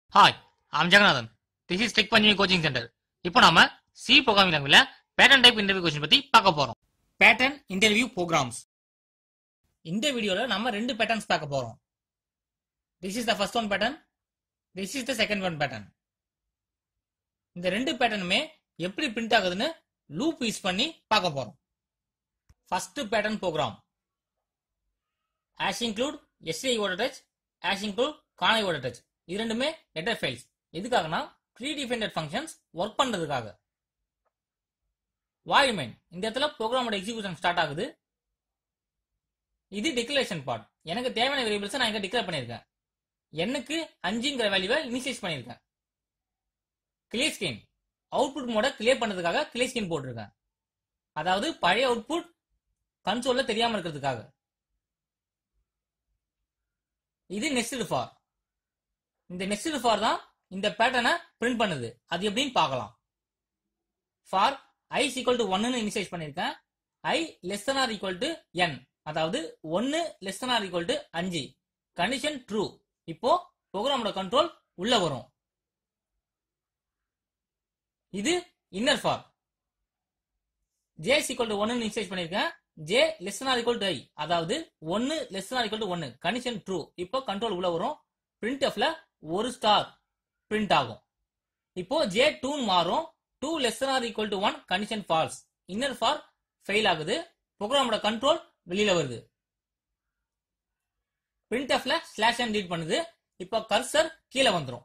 hi I'm Jagannathan this is tech Panchami coaching centre இப்போ நாம C programming லாங்குவேஜ்ல பேட்டர்ன் டைப் இன்டர்வியூ கொஸ்டின் பத்தி பார்க்க போறோம் பேட்டர்ன் இன்டர்வியூ ப்ரோக்ராம்ஸ் இந்த வீடியோல நம்ம ரெண்டு பேட்டர்ன்ஸ் பார்க்க போறோம் this is the first one pattern this is the second one pattern இந்த ரெண்டு பேட்டர்னுமே எப்படி பிரிண்ட் ஆகுதுன்னு லூப் யூஸ் பண்ணி பார்க்க போறோம் first pattern program hash include எஸ்ஐ ஓட டச் ஆஷ் இன்க்ளூட் கானை ஓட டச் இது ரெண்டுமே ஹெடர் ஃபைல்ஸ் எதுக்காகனா ப்ரீ டிஃபைண்டட் ஃபங்க்ஷன்ஸ் ஒர்க் பண்றதுக்காக வாய் மெயின் இந்த இடத்துல ப்ரோக்ராமோட எக்ஸிகியூஷன் ஸ்டார்ட் ஆகுது இது டிக்ளரேஷன் பார்ட் எனக்கு தேவையான வேரியபிள்ஸ் நான் இங்க டிக்ளேர் பண்ணியிருக்கேன் எண்ணுக்கு அஞ்சுங்கிற வேல்யூவை இனிஷியேட் பண்ணியிருக்கேன் கிளியர் ஸ்கிரீன் அவுட்புட் மோட கிளியர் பண்ணதுக்காக கிளியர் ஸ்கிரீன் போட்டிருக்கேன் அதாவது பழைய அவுட்புட் கன்சோல்ல தெரியாம இருக்கிறதுக்காக இது நெஸ்டட் ஃபார் இந்த நெஸ்டட் ஃபார் தான் இந்த பேட்டர்னை பிரிண்ட் பண்ணுது அது எப்படின்னு பார்க்கலாம் ஃபார் ஐ ஈக்குவல் டு ஒன்னு இனிஷியேட் பண்ணிருக்கேன் I less than or equal to N அதாவது ஒன்னு less than or equal to அஞ்சு கண்டிஷன் ட்ரூ இப்போ ப்ரோக்ராமோட கண்ட்ரோல் உள்ள வரும் இது inner for J equal to ஒன்னு இனிஷியேட் பண்ணிருக்கேன் J less than or equal to I அதாவது ஒன்னு less than or equal to ஒன்னு கண்டிஷன் ட்ரூ இப்போ கண்ட்ரோல் உள்ள வரும் பிரிண்ட் எஃப்ல ஒரு ஸ்டார் பிரிண்ட் ஆகும் இப்போ ஜே டூ மாறும் two less or equal to one condition false inner for fail ஆகுது ப்ரோக்ராமோட கண்ட்ரோல் வெளியில வருது பிரிண்ட் எஃப்ல ஸ்லாஷ் அண்ட் ரீட் பண்ணுது இப்போ கர்சர் கீழே வந்துரும்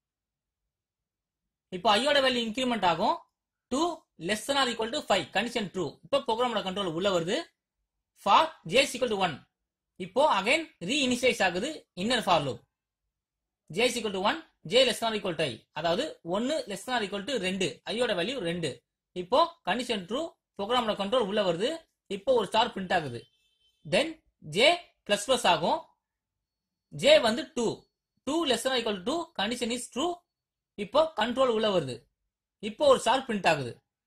இப்போ ஐயோட வேல்யூ இன்க்ரிமெண்ட் ஆகும் two less or equal to five condition true இப்போ ப்ரோக்ராமோட கண்ட்ரோல் உள்ள வருது for J equal to one இப்போ அகைன் ரீ இனிஷியலைஸ் ஆகுது inner for loop J equal to one J less or equal to I அதாவது ஒன்னு less or equal to ரெண்டு ஐயோட வேல்யூ ரெண்டு இப்போ கண்டிஷன் ட்ரூ ப்ரோக்ராமோட கண்ட்ரோல் உள்ள வருது இப்போ ஒரு ஸ்டார் பிரிண்ட் ஆகுது தென் ஜே பிளஸ் பிளஸ் ஆகும் ஜே வந்து two two less or equal to condition is true இப்போ கண்ட்ரோல் உள்ள வருது இப்போ ஒரு ஸ்டார் பிரிண்ட் ஆகுது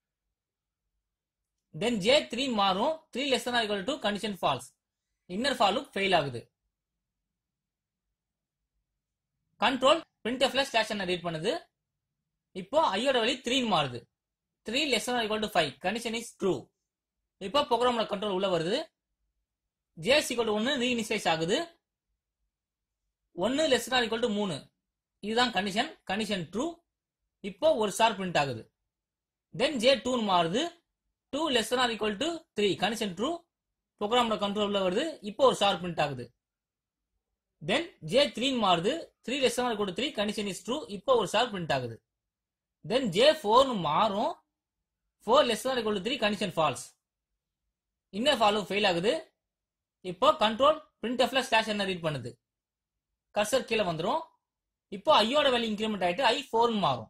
தென் ஜே த்ரீ மாறும் three less or equal to condition false inner ஃபாலும் ஃபெயில் ஆகுது கண்ட்ரோல் பிரிண்ட் எஃப்ல ஸ்டேஷன் ரீட் பண்ணுது இப்போ ஐயோட வழி த்ரீன்னு மாறுது three less equal to five condition is true இப்போ ப்ரோக்ராமோட கண்ட்ரோல் உள்ள வருது ஜே ஈக்குவல் டு ஒன்னு ரீஇனிஷியலைஸ் ஆகுது ஒன்னு லெஸ் ஈக்குவல் டு மூணு இதுதான் கண்டிஷன் கண்டிஷன் ட்ரூ இப்போ ஒரு ஸ்டார் பிரிண்ட் ஆகுது தென் ஜே டூ மாறுது two less equal to three condition true ப்ரோக்ராமோட கண்ட்ரோல் உள்ள வருது இப்போ ஒரு ஸ்டார் பிரிண்ட் ஆகுது தென் ஜே த்ரீ மாறுது three less equal to three condition is true இப்போ ஒரு ஸ்டார் பிரிண்ட் ஆகுது தென் ஜே ஃபோர்னு மாறும் four less equal to three condition false inner ஃபாலும் ஃபெயில் ஆகுது இப்போ கண்ட்ரோல் பிரிண்ட் எஃப்ல ஸ்லாஷ் என்ன ரீட் பண்ணுது கர்சர் கீழே வந்துரும் இப்போ ஐயோட வேல்யூ இன்க்ரிமெண்ட் ஆயிட்டு ஐ ஃபோர்னு மாறும்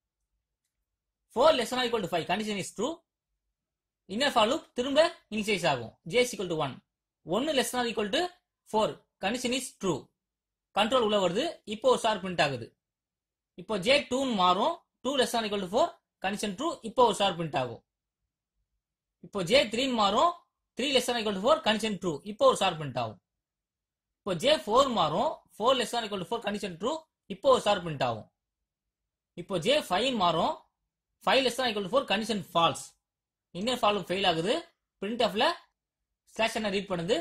four less equal to five condition is true inner ஃபாலு திரும்ப இனிஷியலைஸ் ஆகும் ஜே ஈக்குவல் டு ஒன் ஒன்னு less equal to four condition is true control உள்ள வருது இப்போ ஒரு ஸ்டார் பிரிண்ட் ஆகுது இப்போ ஜே டூன்னு மாறும் two less or equal to four condition true இப்போ ஒரு ஸ்டார் பிரிண்ட் ஆகும் இப்போ ஜே த்ரீன்னு மாறும் three less or equal to four condition true இப்போ ஒரு ஸ்டார் பிரிண்ட் ஆகும் இப்போ ஜே ஃபோர் மாறும் four less or equal to four condition true இப்போ ஒரு ஸ்டார் பிரிண்ட் ஆகும் இப்போ ஜே ஃபைவ் மாறும் five less or equal to four condition false inner ஃபாலும் ஃபெயில் ஆகுது பிரிண்ட் ஆஃப்ல ஸ்டேஷனை ரீட் பண்ணுது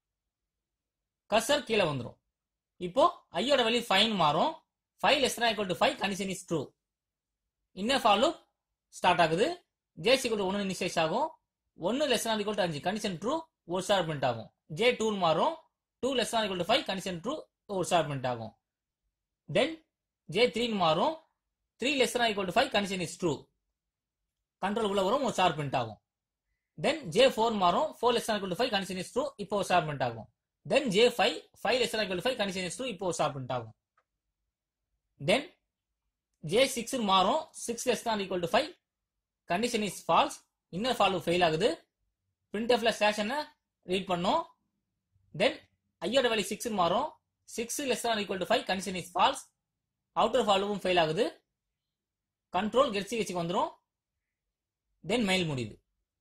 கர்சர் கீழே வந்துடும் இப்போ ஐயோட வேல்யூ ஃபைன் மாறும் five less equal to five condition is true inner for loop start ஆகுது ஜே ஈக்குவல் டு ஒன்று இனிஷியஸ் ஆகும் ஒன்று லெஸ் ஈக்குவல் டு அஞ்சு கண்டிஷன் ட்ரூ ஒரு ஸ்டார் பிரிண்ட் ஆகும் ஜே டூ மாறும் two less equal to five condition true ஒரு star print ஆகும் தென் ஜே த்ரீ மாறும் three less equal to five condition is true control உள்ள வரும் ஒரு ஸ்டார் பிரிண்ட் ஆகும் தென் ஜே ஃபோர் மாறும் four less equal to five condition is true இப்போ ஒரு ஸ்டார் பிரிண்ட் ஆகும் then J five five less equal to five condition is true இப்போ ஒரு ஸ்டார் பிரிண்ட் ஆகும் தென் ஜே சிக்ஸ் மாறும் six less than equal to five condition is false inner ஃபாலு fail ஆகுது print எஃப்ல ஸ்டேஷனை ரீட் பண்ணும் தென் ஐயோட வேல்யூ சிக்ஸ் மாறும் six less than equal to five condition is false outer ஃபாலுவும் ஃபெயில் ஆகுது கண்ட்ரோல் கெட்சி கெச்சிக்கு வந்துடும் தென் மெயில் முடியுது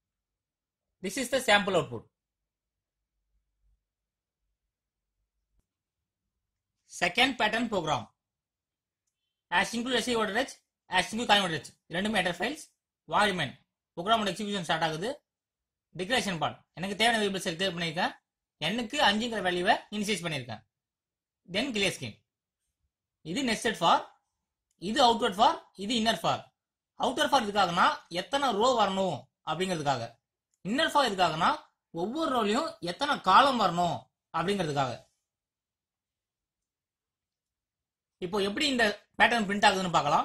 this is the sample output second pattern program hash include எஸ்ஐ ஓடரேஜ் ஆஸ் இன்க்ளூட் காயின் ஓடரேஜ் ரெண்டுமே ஹெடர் ஃபைல்ஸ் வால்யூமென் ப்ரோக்ராமோட எக்ஸிகியூஷன் ஸ்டார்ட் ஆகுது டிக்ளரேஷன் பார்ட் எனக்கு தேவையான வேரியபிள்ஸ் கிளியர் பண்ணியிருக்கேன் எண்ணுக்கு அஞ்சுங்கிற வேல்யூவை இனிஷியேட் பண்ணியிருக்கேன் தென் கிளியர் ஸ்கீம் இது நெஸ்டட் ஃபார் இது அவுட்வர்ட் ஃபார் இது இன்னர் ஃபார் அவுட்டர் ஃபார் எதுக்காகனா எத்தனை ரோ வரணும் அப்படிங்கிறதுக்காக இன்னர் ஃபார் எதுக்காகனா ஒவ்வொரு ரோலையும் எத்தனை காலம் வரணும் அப்படிங்கிறதுக்காக இப்போ எப்படி இந்த பேட்டர்ன் பிரிண்ட் ஆகுதுன்னு பார்க்கலாம்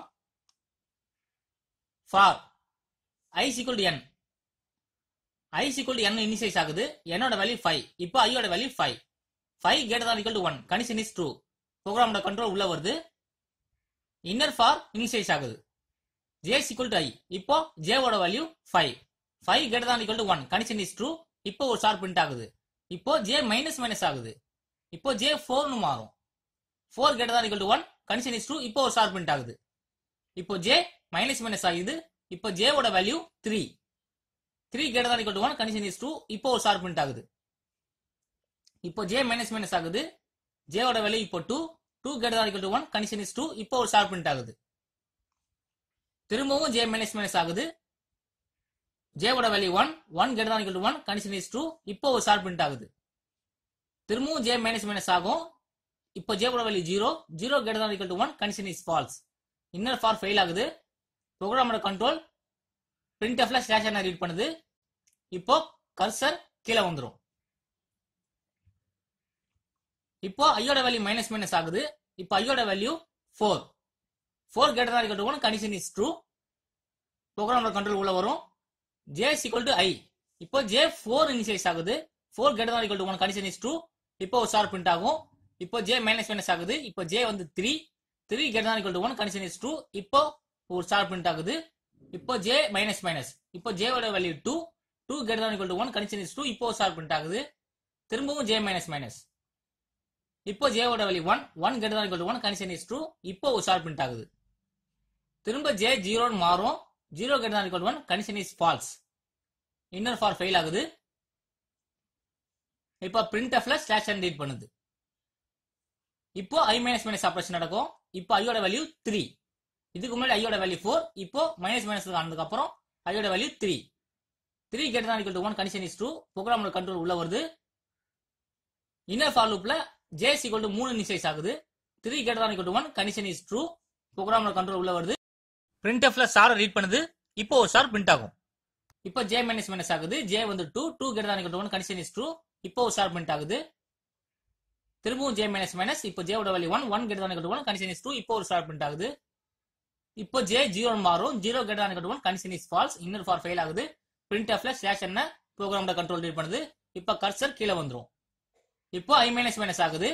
ஃபார் ஐ சிக்குள் என் ஐ சிக்குள் என் இனிஷியஸ் ஆகுது என்னோட வேல்யூ ஃபைவ் இப்போ ஐயோட value five five greater than equal to one condition is true ப்ரோக்ராமோட கண்ட்ரோல் உள்ள வருது இன்னர் ஃபார் இனிஷியஸ் ஆகுது ஜே சிக்குள் டு ஐ இப்போ ஜேவோட value five five greater than equal to one condition is true இப்போ ஒரு ஷார்ப் பிரிண்ட் ஆகுது இப்போ ஜே மைனஸ் மைனஸ் ஆகுது இப்போ ஜே ஃபோர்னு மாறும் four greater than equal to one condition is true இப்போ ஒரு ஷார்ப் பிரிண்ட் ஆகுது இப்போ ஜே மைனஸ் மைனஸ் ஆகுது இப்போ ஜேவோட value three three greater than equal to one condition is true இப்போ ஒரு ஷார்ப் பிரிண்ட் ஆகுது இப்போ ஜே மைனஸ் மைனஸ் ஆகுது ஜேவோட வேல்யூ இப்போ two two greater than equal to one condition is true இப்போ ஒரு ஷார்ப் பிரிண்ட் ஆகுது திரும்பவும் ஜே மைனஸ் மைனஸ் ஆகுது ஜேவோட value one one greater than equal to one condition is true இப்போ ஒரு ஷார்ப் பிரிண்ட் ஆகுது திரும்பவும் ஜே மைனஸ் மைனஸ் ஆகும் இப்போ ஜேவோட value zero zero greater than equal to one condition is false inner for fail ஆகுது ப்ரோக்ராமோட கண்ட்ரோல் பிரிண்ட் எஃப்ல ஸ்லாஷ் என்ன ரீட் பண்ணுது இப்போ கர்சர் கீழே வந்துரும் இப்போ ஐயோட வேல்யூ மைனஸ் மைனஸ் ஆகுது இப்போ ஐயோட value four four greater than equal to one condition is true ப்ரோக்ராமோட கண்ட்ரோல் உள்ள வரும் ஜே ஈக்குவல் டு ஐ இப்போ ஜே ஃபோர் இனிஷியஸ் ஆகுது four greater than equal to one condition is true இப்போ ஒரு ஷார்ப் பிரிண்ட் ஆகும் இப்போ ஜே மைனஸ் மைனஸ் ஆகுது இப்போ ஜே வந்து three three greater than equal to one condition is true இப்போ ஒரு ஷார்ப் பிரிண்ட் ஆகுது இப்போ ஜே மைனஸ் மைனஸ் இப்போ ஜேவோட value two two greater than equal to one condition is true இப்போ ஒரு ஷார்ப் பிரிண்ட் ஆகுது திரும்பவும் ஜே மைனஸ் மைனஸ் இப்போ ஜேவோட value one one greater than equal to one condition is true இப்போ ஒரு ஷார்ப் பிரிண்ட் ஆகுது திரும்ப ஜே ஜீரோன்னு மாறும் zero greater than equal to one condition is false inner for fail ஆகுது இப்போ பிரிண்ட் எஃப்ல ஸ்லாஷ் அண்ட் ரீட் பண்ணுது இப்போ ஐ மைனஸ் மைனஸ் ஆபரேஷன் நடக்கும் இப்போ ஐயோட வேல்யூ த்ரீ இதுக்கு முன்னாடி ஐயோட வேல்யூ ஃபோர் இப்போ மைனஸ் மைனஸ் ஆனதுக்கு அப்புறம் ஐயோட value three three greater than equal to one condition is true ப்ரோக்ராமோட கண்ட்ரோல் உள்ள வருது இன்னர் ஃபார் லூப்ல ஜே ஈக்குவல் டு மூணு இனிஷியஸ் ஆகுது three greater than equal to one condition is true ப்ரோக்ராமோட கண்ட்ரோல் உள்ள வருது பிரிண்ட் எஃப்ல ஸ்டார் ரீட் பண்ணுது இப்போ ஒரு ஸ்டார் பிரிண்ட் ஆகும் இப்போ ஜே மைனஸ் மைனஸ் ஆகுது ஜே வந்து two two greater than equal to one condition is true இப்போ ஒரு ஸ்டார் பிரிண்ட் ஆகுது திரும்பவும் ஜே மைனஸ் மைனஸ் இப்போ ஜேவோட value one one greater than equal to one condition is true இப்போ ஒரு ஸ்டார் பிரிண்ட் ஆகுது இப்போ ஜே ஜீரோ மாறும் zero greater than equal to one condition is false inner for fail ஆகுது பிரிண்ட் எஃப்ல slash என்ன ப்ரோக்ராமோட கண்ட்ரோல் ரீட் பண்ணுது இப்போ கர்சர் கீழே வந்துரும் இப்போ ஐ மைனஸ் மைனஸ் ஆகுது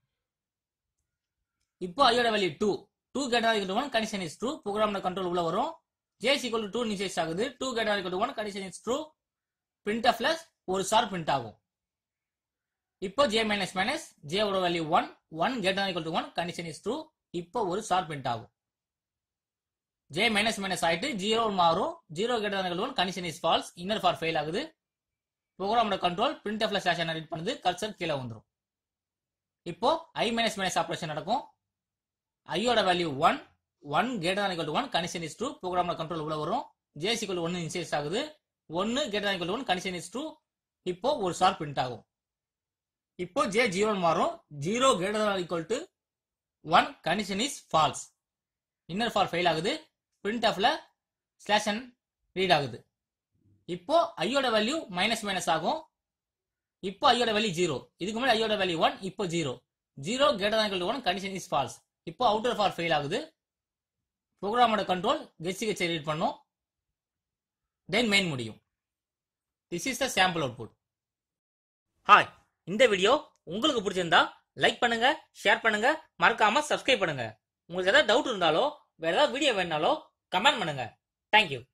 இப்போ ஐயோட value two two greater equal to one condition is true ப்ரோக்ராமோட கண்ட்ரோல் உள்ள வரும் J equal to two initialise ஆகுது two greater equal to one condition is true print எஃப்ல ஒரு ஸ்டார் பிரிண்ட் ஆகும் இப்போ ஜே மைனஸ் மைனஸ் ஜேவோட value one one greater equal to one condition is true இப்போ ஒரு ஸ்டார் பிரிண்ட் ஆகும் J minus minus ஆயிட்டு ஜீரோ மாறும் zero greater equal to one condition is false inner for fail ஆகுது ப்ரோக்ராமோட கண்ட்ரோல் பிரிண்ட் எஃப்ல slash என்ன ரீட் பண்ணுது கர்சர் கீழே வந்துரும் இப்போ ஐ மைனஸ் மைனஸ் ஆபரேஷன் நடக்கும் ஐயோட value one one greater than equal one condition is true ப்ரோக்ராமோட கண்ட்ரோல் உள்ள வரும் ஜே ஈக்குவல் ஒன்னு இன்சியஸ் ஆகுது ஒன்னு greater than equal one condition is true இப்போ ஒரு ஷார்ப் பிரிண்ட் ஆகும் இப்போ ஜே ஜீரோ மாறும் zero greater than equal to one condition is false inner for fail ஆகுது பிரிண்ட் ஆஃப்ல ஸ்லாஷ் அண்ட் ரீட் ஆகுது இப்போ ஐயோட வேல்யூ மைனஸ் மைனஸ் ஆகும் இப்போ ஐயோட வேல்யூ ஜீரோ இதுக்கு முன்னாடி ஐயோட வேல்யூ ஒன் இப்போ zero zero greater than equal one condition is false இப்போ அவுட்டர் ஃபார் ஃபெயில் ஆகுது ப்ரோக்ராமோட கண்ட்ரோல் கெஸ்ட் கெச் ரீட் பண்ணும் தென் மெயின் முடியும் this is the sample output hi இந்த வீடியோ உங்களுக்கு பிடிச்சிருந்தா லைக் பண்ணுங்க ஷேர் பண்ணுங்க மறக்காம சப்ஸ்கிரைப் பண்ணுங்க உங்களுக்கு ஏதாவது டவுட் இருந்தாலோ வேற ஏதாவது வீடியோ வேணாலோ கமெண்ட் பண்ணுங்க தேங்க்யூ